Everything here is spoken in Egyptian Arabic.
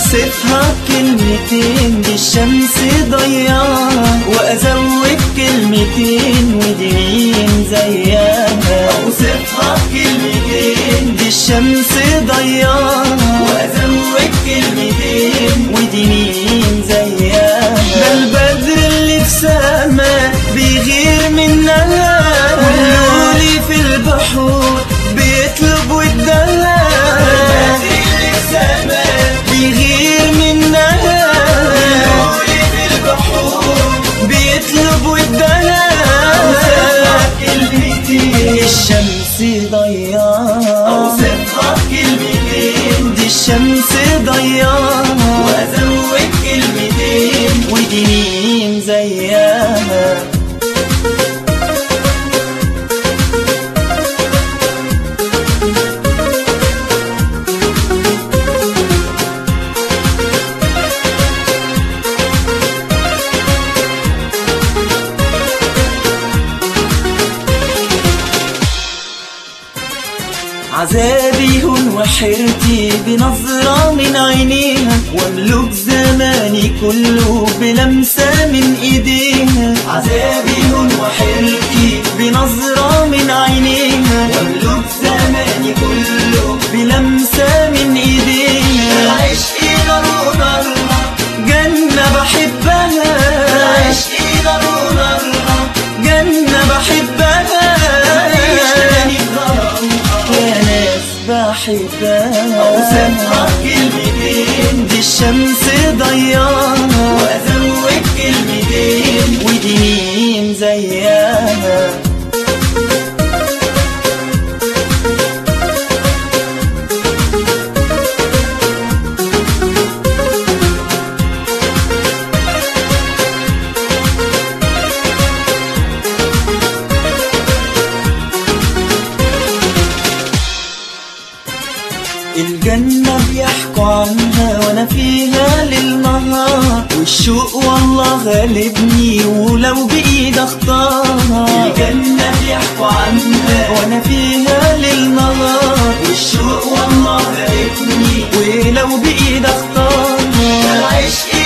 اوصفها بكلمتين دي الشمس ضياها وازود كلمتين ودي مين زيها اوصفها بكلمتين دي الشمس ضياها وازود كلمتين ودي مين زيها ده البدر اللي في سما بيغير منها واللولي في البحور بيطلب ودها بيغير منها بيطلب ودها الشمس ضياها اوصفها كلمتين دي الشمس ضياها وازود كلمتين ودي مين زيها عذابي هون وحيرتي بنظرة من عينيها واملك زماني كله بلمسة من ايديها عذابي هون وحيرتي بنظرة من عينيها واملك زماني كله بلمسة من ايديها عشقي نار ونار جنة بحبها عشقي نار ونار جنة بحبها يا ناس بحبها اوصفها كلمتين دي الشمس ضياها وازود كلمتين ودي مين زيها الجنة بيحكوا عنها وانا فيها للنهار والشوق والله غالبني ولو بايد اختارها الجنة بيحكوا عنها وانا فيها للنهار والشوق والله غالبني ولو بايد اختارها عشقي